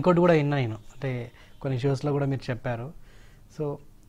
ఇంకోటి కూడా విన్నా నేను అంటే కొన్ని షోస్లో కూడా మీరు చెప్పారు సో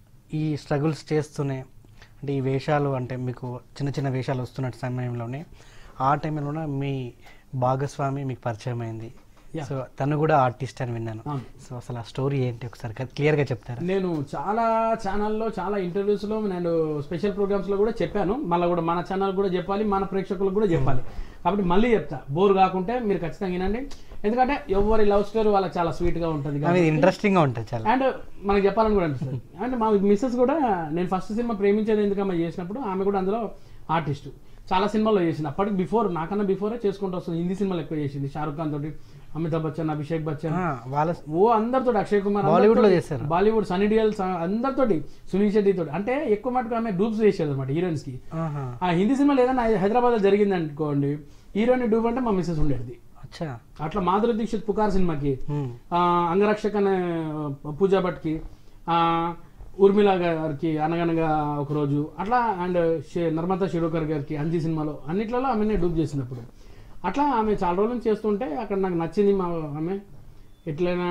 ఈ స్ట్రగుల్స్ చేస్తూనే అంటే ఈ వేషాలు అంటే మీకు చిన్న చిన్న వేషాలు వస్తున్న సమయంలోనే ఆ టైంలోనే మీ భాగస్వామి మీకు పరిచయం అయింది Yeah. సో తను కూడా ఆర్టిస్ట్ అని విన్నాను అవును. సో అసలు ఆ స్టోరీ ఏంటి ఒకసారి క్లియర్గా చెప్తారా నేను చాలా ఛానల్లో చాలా ఇంటర్వ్యూస్లో నేను స్పెషల్ ప్రోగ్రామ్స్లో కూడా చెప్పాను మళ్ళీ కూడా మన ఛానల్ కూడా చెప్పాలి మన ప్రేక్షకులకు కూడా చెప్పాలి కాబట్టి మళ్ళీ చెప్తా బోర్ కాకుంటే మీరు ఖచ్చితంగా వినండి ఎందుకంటే ఎవరి లవ్ స్టోరీ వాళ్ళకి చాలా స్వీట్గా ఉంటుంది అది కాబట్టి. ఇంట్రెస్టింగ్గా ఉంటుంది చాలా అండ్ మనకి చెప్పాలని కూడా అనిపిస్తుంది అండ్ మా మిస్సెస్ కూడా నేను ఫస్ట్ సినిమా ప్రేమించేది ఎందుకమ్మా చేసినప్పుడు ఆమె కూడా అందులో ఆర్టిస్ట్ చాలా సినిమాల్లో చేసింది అప్పటికి బిఫోర్ నాకన్నా బిఫోరే చేసుకుంటూ వస్తుంది హిందీ సినిమాలు ఎక్కువ చేసింది షారుఖ్ ఖాన్ తోటి అమితాబ్ బచ్చన్ అభిషేక్ బచ్చన్ ఆ, వాళ్ళ ఓ అందరితో అక్షయ్ కుమార్ బాలీవుడ్ లో అందరితోటి, చేశారు. బాలీవుడ్ సనీ డియల్ అందరితోటి సునీల్ శెట్టి తోటి అంటే ఎక్కువ మటుకు ఆమె డూప్స్ చేసేది అనమాట హీరోయిన్స్ కి ఆహా. ఆ హిందీ సినిమాలు ఏదైనా హైదరాబాద్ లో జరిగింది అనుకోండి హీరోయిన్ డూప్ అంటే మా మిస్సెస్ ఉండేది అచ్చా అట్లా మాధురి దీక్షిత్ పుకార్ సినిమాకి హ్మ్. ఆ, అంగరక్షక్ అనే పూజా భట్కి ఆ, ఊర్మిళ గారికి అనగనగా ఒక రోజు అట్లా అండ్ షే- నర్మదా షిరోకర్ గారికి అంజీ సినిమాలో అన్నిట్లలో ఆమెనే డూప్ చేసినప్పుడు అట్లా ఆమె చాలా రోజుల నుంచి చేస్తుంటే అక్కడ నాకు నచ్చింది మా ఆమె ఎట్లయినా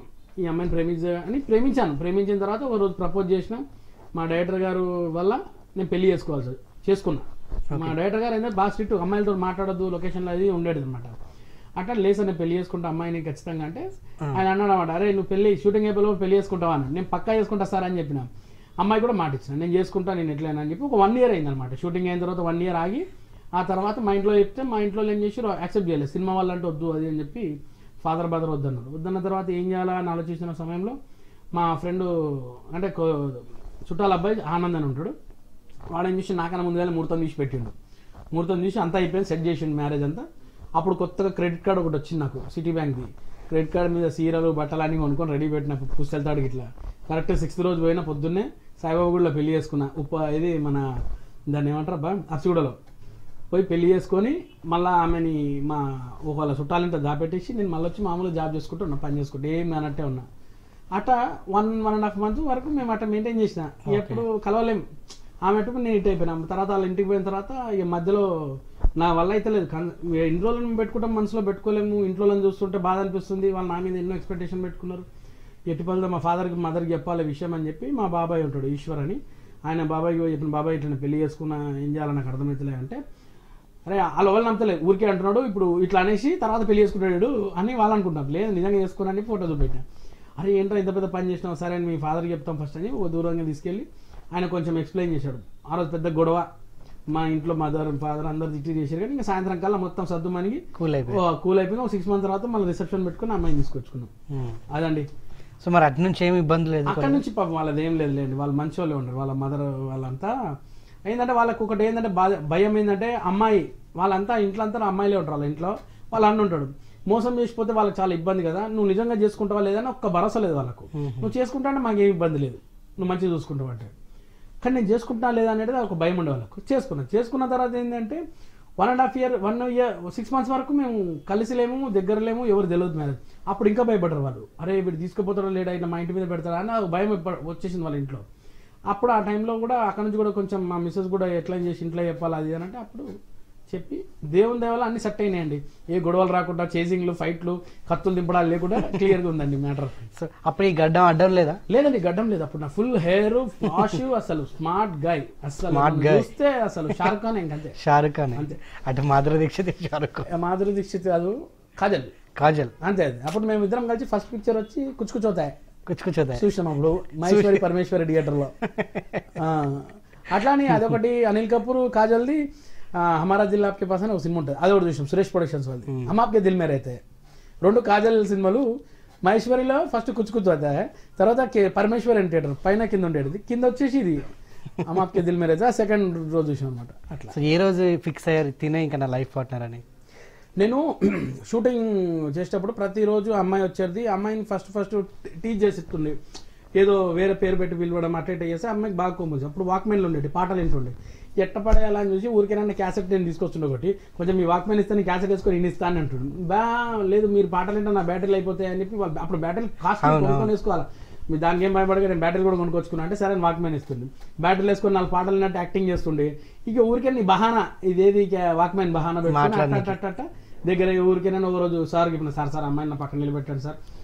ఈ అమ్మాయిని ప్రేమించ అని ప్రేమించాను ప్రేమించిన తర్వాత ఒక రోజు ప్రపోజ్ చేసిన మా డైరెక్టర్ గారు వల్ల నేను పెళ్లి చేసుకోవాల్సి చేసుకున్నా మా డైరెక్టర్ గారు ఏంటంటే బాగా స్ట్రిక్ట్ అమ్మాయిలతో మాట్లాడద్దు లొకేషన్లో అది ఉండేది అనమాట అట్లా లేసా నేను పెళ్లి చేసుకుంటా అమ్మాయిని ఖచ్చితంగా అంటే ఆయన అన్నాడు అనమాట అరే నువ్వు పెళ్లి షూటింగ్ అయిపోయి పెళ్లి చేసుకుంటావా అని నేను పక్కా చేసుకుంటా సార్ అని చెప్పిన అమ్మాయి కూడా మాట ఇచ్చిన నేను చేసుకుంటా నేను ఎట్లయినా అని చెప్పి ఒక వన్ ఇయర్ అయింది అనమాట షూటింగ్ అయిన తర్వాత వన్ ఇయర్ ఆగి ఆ తర్వాత మా ఇంట్లో చెప్తే మా ఇంట్లో ఏం చేసి యాక్సెప్ట్ చేయలేదు సినిమా వాళ్ళంటే వద్దు అది అని చెప్పి ఫాదర్ బ్రదర్ వద్దన్నారు వద్దన్న తర్వాత ఏం చేయాలా అని ఆలోచించిన సమయంలో మా ఫ్రెండ్ అంటే కో- చుట్టాల అబ్బాయి ఆనంద్ అని ఉంటాడు వాడు ఏం చేసి నాకన్నా ముందుగానే ముహూర్తం తీసి పెట్టిండు ముహూర్తం తీసి అంతా అయిపోయింది సెట్ చేసిండు మ్యారేజ్ అంతా అప్పుడు కొత్తగా క్రెడిట్ కార్డ్ ఒకటి వచ్చింది నాకు సిటీ బ్యాంక్ది క్రెడిట్ కార్డ్ మీద సీరలు బట్టలు అన్ని కొనుక్కొని రెడీ పెట్టిన పుస్తెళ్తాడు ఇట్లా కరెక్ట్ సిక్స్త్ రోజు పోయిన పొద్దున్నే సాయిబాబా గుడిలో పెళ్లి చేసుకున్నా ఉప్ప ఇది మన దాన్ని ఏమంటారు అబ్బా అర్సిగూడలో పోయి పెళ్లి చేసుకొని మళ్ళీ ఆమెని మా ఒకళ్ళ చుట్టాలింట దాపెట్టేసి నేను మళ్ళీ వచ్చి మామూలుగా జాబ్ చేసుకుంటూ ఉన్నా పని చేసుకుంటూ ఏం అన్నట్టే ఉన్నా అట్లా one one and half month వరకు మేము అట్లా మెయింటైన్ చేసిన ఎప్పుడు కలవలేం ఆమె అటు నేను ఇటు అయిపోయినా తర్వాత వాళ్ళ ఇంటికి పోయిన తర్వాత ఇక మధ్యలో నా వల్ల అయితే లేదు కన్- ఎన్ని రోజులు మేము పెట్టుకుంటాం మనసులో పెట్టుకోలేము ఇంట్లో వాళ్ళని చూస్తుంటే బాధ అనిపిస్తుంది వాళ్ళు నా మీద ఎన్నో ఎక్స్పెక్టేషన్ పెట్టుకున్నారు ఎట్టి పనులు మా ఫాదర్కి మదర్కి చెప్పాలి విషయం అని చెప్పి మా బాబాయ్ ఉంటాడు ఈశ్వర్ అని ఆయన బాబాయ్కి పోయి చెప్పిన బాబాయ్ ఇట్లా పెళ్లి చేసుకున్నా ఏం చేయాలో నాకు అర్థమవుతలే అంటే అరే వాళ్ళ వాళ్ళు నమ్మతలేదు ఊరికే అంటున్నాడు ఇప్పుడు ఇట్లా అనేసి తర్వాత పెళ్లి చేసుకుంటాడు అని వాళ్ళు అనుకుంటారు లేదు నిజంగా చేసుకున్నాను ఫోటో చూపెట్టా అరే ఏంట్రా ఇంత పెద్ద పని చేసినావు సరే అని మీ ఫాదర్కి చెప్తాం ఫస్ట్ అని ఓ దూరంగా తీసుకెళ్ళి ఆయన కొంచెం ఎక్స్ప్లెయిన్ చేశాడు ఆ రోజు పెద్ద గొడవ మా ఇంట్లో మదర్ ఫాదర్ అందరు తిట్టి చేశారు కానీ ఇంకా సాయంత్రం కల్లా మొత్తం సర్దు మనకి కూల్ అయిపోయి కూల్ అయిపోయిన ఒక సిక్స్ మంత్ తర్వాత మళ్ళీ రిసెప్షన్ పెట్టుకుని అమ్మాయిని తీసుకొచ్చుకున్నాం అదండి సో మరి అటు నుంచి ఏమి ఇబ్బంది లేదు అక్కడ నుంచి పాపం వాళ్ళది ఏం లేదు లేండి వాళ్ళు మంచి వాళ్ళే ఉండరు వాళ్ళ మదర్ వాళ్ళంతా ఏంటంటే వాళ్ళకు ఒకటి ఏంటంటే బాధ భయం ఏంటంటే అమ్మాయి వాళ్ళంతా ఇంట్లో అంతా అమ్మాయిలే ఉంటారు వాళ్ళ ఇంట్లో వాళ్ళు అన్న ఉంటాడు మోసం చేసిపోతే వాళ్ళకి చాలా ఇబ్బంది కదా నువ్వు నిజంగా చేసుకుంటావా లేదని ఒక్క భరోసా లేదు వాళ్ళకు నువ్వు చేసుకుంటా అంటే మాకేం ఇబ్బంది లేదు నువ్వు మంచిగా చూసుకుంటావు అంటే కానీ నేను చేసుకుంటున్నా లేదా అనేది ఒక భయం ఉండే వాళ్ళకు చేసుకున్నాను చేసుకున్న తర్వాత ఏంటంటే one and half year one year six months వరకు మేము కలిసి లేము దగ్గర లేము ఎవరు తెలియదు మ్యారేజ్ అప్పుడు ఇంకా భయపడరు వాళ్ళు అరే వీడు తీసుకుపోతాడో లేడా ఇట్లా మా ఇంటి మీద పెడతారా అని ఒక భయం ఎప్ప- వచ్చేసింది వాళ్ళ ఇంట్లో అప్పుడు ఆ టైంలో కూడా అక్కడ నుంచి కూడా కొంచెం మా మిస్సెస్ కూడా ఎట్లా చేసి ఇంట్లో చెప్పాలి అది అని అంటే అప్పుడు చెప్పి దేవుని దేవాల అన్ని సెట్ అయినాయండి ఏ గొడవలు రాకుండా చేసింగ్లు ఫైట్లు కత్తులు దింపడాలు లేకుండా క్లియర్గా ఉందండి మ్యాటర్ సో అప్పుడు ఈ గడ్డం అడ్డం లేదా లేదండి గడ్డం లేదు అప్పుడు నా ఫుల్ హెయిర్ వాష్ అసలు స్మార్ట్ గాయ్ అసలు Smart నన్ను guy. చూస్తే అసలు షారుఖ్ ఖాన్ ఇంకంతే షారుఖ్ ఖాన్ అంతే. అటు మాధురి దీక్షిత్ ఇటు షారుఖ్ ఖాన్. మాధురి దీక్షిత్ కాదు కాజల్ కాజల్ అంతే అది అప్పుడు మేము ఇద్దరం కలిసి ఫస్ట్ పిక్చర్ వచ్చి కుచ్చుకుచోతాయి కుచ్చుకుచ్చోతాయి చూసినాం అప్పుడు మహేశ్వరి పరమేశ్వరి థియేటర్ లో ఆ, అట్లానే అదొకటి అనిల్ కపూర్ కాజల్ది ఆ, హమారా జిల్లా ఆప్కే పాస్ అని ఒక సినిమా ఉంటుంది అది ఒకటి చూసాం సురేష్ ప్రొడక్షన్స్ వాళ్ళది హమ్ ఆప్కే దిల్ మేర అయితే రెండు కాజల్ సినిమాలు మహేశ్వరిలో ఫస్ట్ కుచ్చుకుచ్చు అవుతాయి తర్వాత కే- పరమేశ్వరి అని థియేటర్ పైన కింద ఉండేది కింద వచ్చేసి ఇది హమ్ ఆప్కే దిల్ మేర అయితే సెకండ్ రోజు చూసాం అనమాట అట్లా సో ఏ రోజు ఫిక్స్ అయ్యారు తినే ఇంకా నా లైఫ్ పార్ట్నర్ అని నేను షూటింగ్ చేసేటప్పుడు ప్రతిరోజు అమ్మాయి వచ్చేది అమ్మాయిని ఫస్ట్ ఫస్ట్ టీచ్ చేసిస్తుండే ఏదో వేరే పేరు పెట్టి పిలవడం అట్ట ఇట్ట చేస్తే అమ్మాయికి బాగా కొమ్ము అప్పుడు వాక్మెన్లు ఉండేవి పాటలు వింటుండే ఎట్ట పడేయాలని అని చూసి ఊరికేనా క్యాసెట్ నేను తీసుకొస్తుండే ఒకటి కొంచెం మీ వాక్మెన్ ఇస్తే నేను క్యాసెట్ వేసుకొని ఇన్ని ఇస్తాను అంటుండు బా లేదు మీరు పాటలు వింటే నా బ్యాటరీలు అయిపోతాయి అని చెప్పి వాళ్ళు అప్పుడు బ్యాటరీ కాస్ట్ అవును, కొనుక్కొని వేసుకోవాలి మీ దానికి ఏం భయపడగా నేను బ్యాటరీ కూడా కొనుక్కొచ్చుకున్నా అంటే సరే వాక్మెన్ ఇస్తుంది బ్యాటరీలు వేసుకొని నాలుగు పాటలు విన్నట్టు యాక్టింగ్ చేస్తుండే ఇక ఊరికే నీ బహానా ఇదేది వాక్మెన్ బహానా పెట్టుకొని అట్ట మాట్లాడనీకి. అట్ట అట్ట దగ్గర ఊరికైనా ఒక రోజు సార్ చెప్పిన సార్ సార్ అమ్మాయిని నా పక్కన నిలబెట్టండి సార్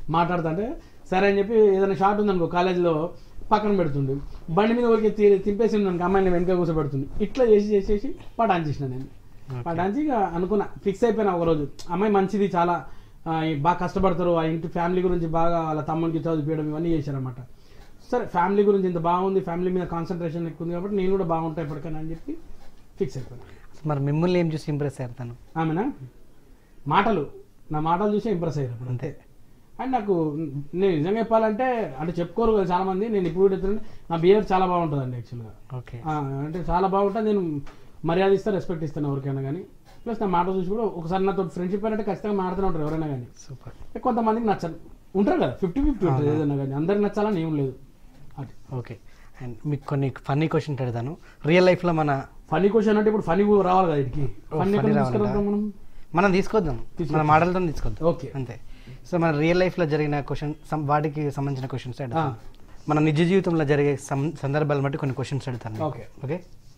మాట్లాడుతుంటే సరే అని చెప్పి ఏదైనా షార్ట్ ఉందనుకో కాలేజీలో పక్కన పెడుతుంది బండి మీద ఊరికి తింపేసి ఉందనుకో అమ్మాయిని వెనక కూర్చోబెడుతుంది ఇట్లా చేసి చేసేసి పటాన్ చేసిన నేను పటాన్చి ఇక అనుకున్నా ఫిక్స్ అయిపోయినా ఒక రోజు అమ్మాయి మంచిది చాలా ఆ, ఈ బాగా కష్టపడతారు ఆ ఇంటి ఫ్యామిలీ గురించి బాగా వాళ్ళ తమ్ముడికి చదివించడం ఇవన్నీ చేశారన్నమాట సరే ఫ్యామిలీ గురించి ఇంత బాగుంది ఫ్యామిలీ మీద కాన్సన్ట్రేషన్ ఎక్కువ ఉంది కాబట్టి నేను కూడా బాగుంటా ఇప్పటికైనా అని చెప్పి ఫిక్స్ అయిపోయినా మరి మిమ్మల్ని ఏం చూసి ఇంప్రెస్ అయ్యారు తను ఆమెనా మాటలు నా మాటలు చూసి ఇంప్రెస్ అయ్యారు అప్పుడు అంతే అండ్ నాకు నేను నిజంగా చెప్పాలంటే అంటే చెప్పుకోరు కదా చాలా మంది నేను ఇప్పుడు కూడా చెప్తున్నాను నా బిహేవియర్ చాలా బాగుంటుందండి యాక్చువల్గా ఓకే అంటే చాలా బాగుంటుంది నేను మర్యాద ఇస్తాను రెస్పెక్ట్ ఇస్తాను ఎవరికైనా కానీ ప్లస్ నా మాట చూసి కూడా ఒకసారి నాతో ఫ్రెండ్షిప్ అంటే ఖచ్చితంగా మాడుతూనే ఉంటారు ఎవరైనా కానీ సూపర్ కొంతమందికి నచ్చదు ఉంటారు కదా ఫిఫ్టీ ఫిఫ్టీ ఉంటుంది ఏదైనా కానీ అందరికి నచ్చాలని ఏం లేదు అది ఓకే అండ్ మీకు కొన్ని ఫన్నీ క్వశ్చన్ అడుగుతాను రియల్ లైఫ్లో మన ఫనీ క్వశ్చన్ అంటే ఇప్పుడు ఫనీ రావాలి కదా ఇటుకి ఫన్నీ funny తీసుకురావద్దాం మనం మనం తీసుకొద్దాం మన మాటలతో తీసుకొద్దాం ఓకే అంతే సో మన రియల్ లైఫ్లో జరిగిన క్వశ్చన్ వాటికి సంబంధించిన క్వశ్చన్స్ ఆ. అడుగుతాను మన నిజ జీవితంలో జరిగే సం- సందర్భాలు బట్టి కొన్ని క్వశ్చన్స్ అడుగుతాను ఓకే ఓకే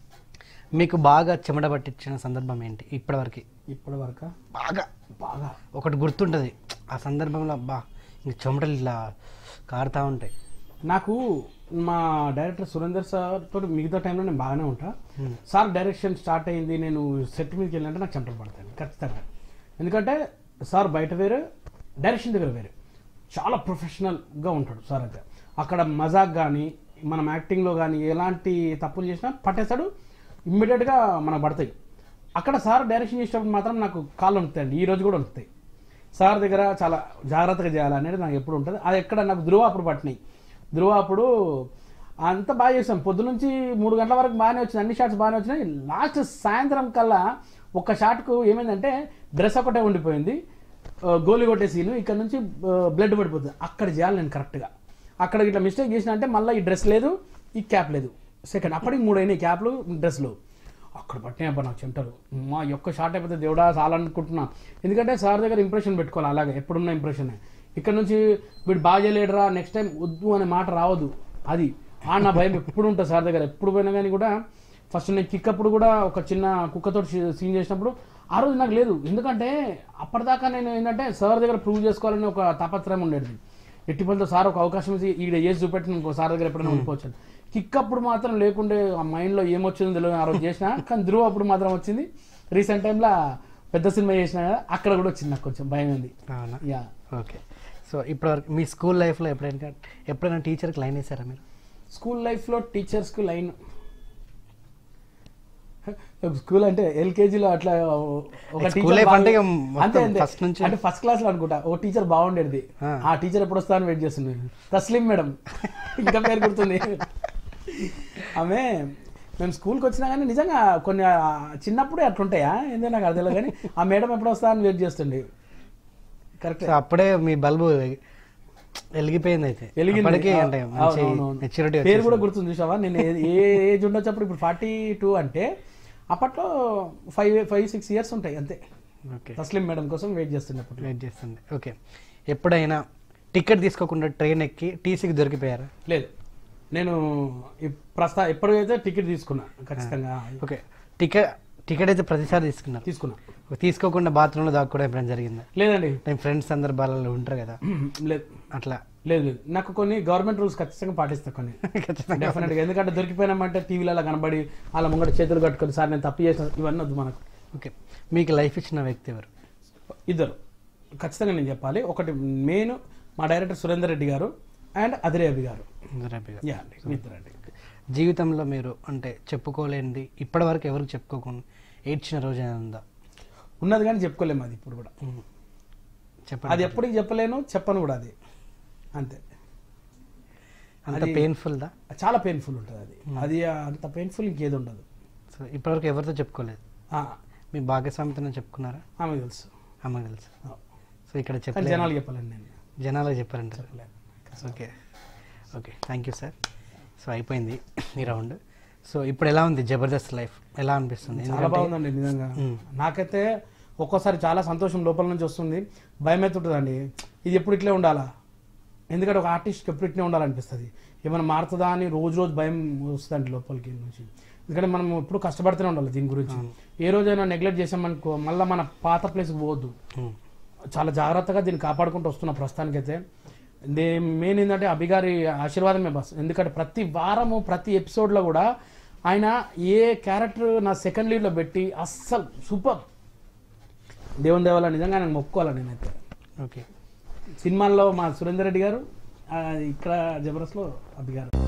మీకు బాగా చెమట పట్టించిన సందర్భం ఏంటి ఇప్పటివరకు ఇప్పటి వరకు బాగా బాగా ఒకటి గుర్తుంటుంది ఆ సందర్భంలో అబ్బా ఇంక చెమటలు ఇలా కారుతూ ఉంటాయి నాకు మా డైరెక్టర్ సురేందర్ సార్ తోటి మిగతా టైంలో నేను బాగానే ఉంటా Hmm. సార్ డైరెక్షన్ స్టార్ట్ అయింది నేను సెట్ మీదకి వెళ్ళాలంటే నాకు చెమటలు పడతాయి ఖచ్చితంగా ఎందుకంటే సార్ బయట వేరే డైరెక్షన్ దగ్గర వేరే చాలా ప్రొఫెషనల్గా ఉంటాడు సార్ అయితే అక్కడ మజాక్ కానీ మనం యాక్టింగ్లో కానీ ఎలాంటి తప్పులు చేసినా పట్టేస్తాడు ఇమ్మీడియట్గా మనకు పడతాయి అక్కడ సార్ డైరెక్షన్ చేసేటప్పుడు మాత్రం నాకు కాళ్ళు వణుకుతాయండి ఈ రోజు కూడా వణుకుతాయి సార్ దగ్గర చాలా జాగ్రత్తగా చేయాలి అనేది నాకు ఎప్పుడు ఉంటుంది అది ఎక్కడ నాకు ధృవ అప్పుడు పట్టినాయి ధృవ అప్పుడు అంత బాగా చేసాం పొద్దు నుంచి మూడు గంటల వరకు బాగానే వచ్చింది అన్ని షాట్స్ బాగానే వచ్చినాయి లాస్ట్ సాయంత్రం కల్లా ఒక్క షాట్కు ఏమైందంటే డ్రెస్ ఒకటే ఉండిపోయింది ఆ, గోలి కొట్టే సీను ఇక్కడ నుంచి బ్లడ్ పడిపోతుంది అక్కడ చేయాలి నేను కరెక్ట్గా అక్కడ ఇట్లా మిస్టేక్ చేసిన అంటే మళ్ళీ ఈ డ్రెస్ లేదు ఈ క్యాప్ లేదు సెకండ్ అప్పటికి మూడు అయినాయి క్యాప్లు డ్రెస్లు అక్కడ పట్టినాయి అబ్బా నాకు చెంటలు మా యొక్క షార్ట్ అయిపోతే దేవుడా చాలా అనుకుంటున్నా ఎందుకంటే సార్ దగ్గర ఇంప్రెషన్ పెట్టుకోవాలి అలాగే ఎప్పుడున్న ఇంప్రెషన్ ఇక్కడ నుంచి వీడు బాగా చేయలేడురా నెక్స్ట్ టైం వద్దు అనే మాట రావద్దు అది ఆ నా భయం ఎప్పుడు ఉంటుంది సార్ దగ్గర ఎప్పుడు పోయినా కానీ కూడా ఫస్ట్ నేను కిక్ అప్పుడు కూడా ఒక చిన్న కుక్కతో సీన్ చేసినప్పుడు ఆ రోజు నాకు లేదు ఎందుకంటే అప్పటిదాకా నేను ఏంటంటే సార్ దగ్గర ప్రూవ్ చేసుకోవాలని ఒక తాపత్రయం ఉండేది ఎట్టి పనితో సార్ ఒక అవకాశం ఇచ్చి ఈడ ఏసి చూపెట్టి ఇంకో సార్ దగ్గర ఎప్పుడైనా ఉండిపోవచ్చు కిక్ అప్పుడు మాత్రం లేకుండే ఆ మైండ్లో ఏమొచ్చిందో తెలియదు ఆ రోజు చేసిన కానీ ధ్రువ అప్పుడు మాత్రం వచ్చింది రీసెంట్ టైంలో పెద్ద సినిమా చేసిన కదా అక్కడ కూడా వచ్చింది నాకు కొంచెం భయం ఉంది అవునా యా ఓకే సో ఇప్పటివరకు మీ స్కూల్ లైఫ్లో ఎప్పుడైనా ఎప్పుడైనా టీచర్కి లైన్ వేసారా మీరు స్కూల్ లైఫ్లో టీచర్స్కి లైన్ స్కూల్ అంటే ఎల్కేజీలో అట్లా ఒక School టీచర్ life అంటే ఇక బాగా- మొత్తం అంతే అంతే first నుంచి- అంటే ఫస్ట్ క్లాస్ లో అనుకుంటా ఓ టీచర్ బాగుండేది ఆ. ఆ టీచర్ ఎప్పుడు వస్తా అని వెయిట్ చేస్తుంది తస్లీం మేడం ఇంకా పేరు గుర్తుంది ఆమె మేము స్కూల్కి వచ్చినా కానీ నిజంగా కొన్ని ఆ, చిన్నప్పుడే అట్లుంటాయా ఏందో నాకు అర్థం లేదు కానీ ఆ మేడం ఎప్పుడు వస్తా అని వెయిట్ చేస్తుండే కరెక్ట్ సో అప్పుడే మీ బల్బు వెలిగిపోయింది అయితే వెలిగింది. అప్పటికే ఆ, అంటే మంచి అవునవునవును. మెచ్యూరిటీ పేరు కూడా గుర్తుంది చూసావా నేను ఏ- ఏ ఏజ్ ఉండొచ్చు అప్పుడు ఇప్పుడు ఫార్టీ టూ అంటే అప్పట్లో ఫైవ్ ఫైవ్ సిక్స్ ఇయర్స్ ఉంటాయి అంతే ఓకే తస్లిం మేడం కోసం వెయిట్ చేస్తుండే అప్పుడు వెయిట్ చేస్తుంది ఓకే ఎప్పుడైనా టికెట్ తీసుకోకుండా ట్రైన్ ఎక్కి టీసీకి దొరికిపోయారా లేదు నేను ఈ ప్రస్తుత ఎప్పుడైతే టికెట్ తీసుకున్నా ఖచ్చితంగా ఓకే టికెట్ టికెట్ అయితే ప్రతిసారి తీసుకున్నారు తీసుకున్నా తీసుకోకుండా బాత్రూంలో దాక్కోవడం ఎప్పుడైనా జరిగిందా లేదండి నేను ఫ్రెండ్స్ సందర్భాలలో ఉంటారు కదా లేదు అట్లా లేదు లేదు నాకు కొన్ని గవర్నమెంట్ రూల్స్ ఖచ్చితంగా పాటిస్తా కొన్ని ఖచ్చితంగా డెఫినెట్గా ఎందుకంటే దొరికిపోయినామంటే టీవీలలో కనబడి అలా ముంగట చేతులు కట్టుకొని సార్ నేను తప్పు చేసిన ఇవన్నీ వద్దు మనకు ఓకే మీకు లైఫ్ ఇచ్చిన వ్యక్తి ఎవరు ఇద్దరు ఖచ్చితంగా నేను చెప్పాలి ఒకటి మెయిన్ మా డైరెక్టర్ సురేందర్ రెడ్డి గారు అండ్ అదిరే అభి గారు రవి గారు. యా అండి ఇద్దరండి జీవితంలో మీరు అంటే చెప్పుకోలేనిది ఇప్పటివరకు ఎవరికి చెప్పుకోకుండా ఏడ్చిన రోజు ఏమైనా ఉందా ఉన్నది కానీ చెప్పుకోలేము అది ఇప్పుడు కూడా చెప్పండి అది ఎప్పటికి చెప్పలేను చెప్పను కూడా అది అంతే అంత అది- పెయిన్ఫుల్దా చాలా పెయిన్ఫుల్ ఉంటుంది అది అది అంత పెయిన్ఫుల్ ఇంకేది ఉండదు సో ఇప్పటివరకు ఎవరితో చెప్పుకోలేదు ఆ, మీ భాగస్వామితోనే చెప్పుకున్నారా ఆమె తెలుసు అమ్మ తెలుసు ఆ. సో ఇక్కడ కానీ చెప్పలేదు జనాలు చెప్పలేను నేను జనాలకు చెప్పారంటారు చెప్పలేను okay okay thank you sir so అయిపోయింది ఈ రౌండ్ సో ఇప్పుడు ఎలా ఉంది జబర్దస్త్ లైఫ్ ఎలా అనిపిస్తుంది చాలా ఎందుకంటే- బాగుందండి నిజంగా మ్మ్. నాకైతే ఒక్కోసారి చాలా సంతోషం లోపల నుంచి వస్తుంది భయం అవుతుంటుందండి ఇది ఎప్పుడు ఇట్లే ఉండాలా ఎందుకంటే ఒక ఆర్టిస్ట్కి ఎప్పుడు ఇట్లే ఉండాలనిపిస్తుంది ఏమైనా మారుతుందా అని రోజు రోజు భయం వస్తుందండి లోపలికి నుంచి ఎందుకంటే మనం ఎప్పుడు కష్టపడుతూనే ఉండాలి దీని గురించి ఏ రోజైనా నెగ్లెక్ట్ చేసామనుకో మళ్ళీ మన పాత ప్లేస్కి పోవద్దు ఉమ్, చాలా జాగ్రత్తగా దీన్ని కాపాడుకుంటూ వస్తున్న ప్రస్తుతానికైతే దే మెయిన్ ఏంటంటే అభిగారి ఆశీర్వాదమే బస్ ఎందుకంటే ప్రతి వారము ప్రతి ఎపిసోడ్లో కూడా ఆయన ఏ క్యారెక్టర్ నా సెకండ్ లీడ్లో పెట్టి అస్సలు సూపర్ దేవుని దేవాల నిజంగా ఆయన మొక్కుకోవాలి నేనైతే ఓకే సినిమాల్లో మా సురేందర్ రెడ్డి గారు ఆ, ఇక్కడ జబర్దస్త్లో అభిగారు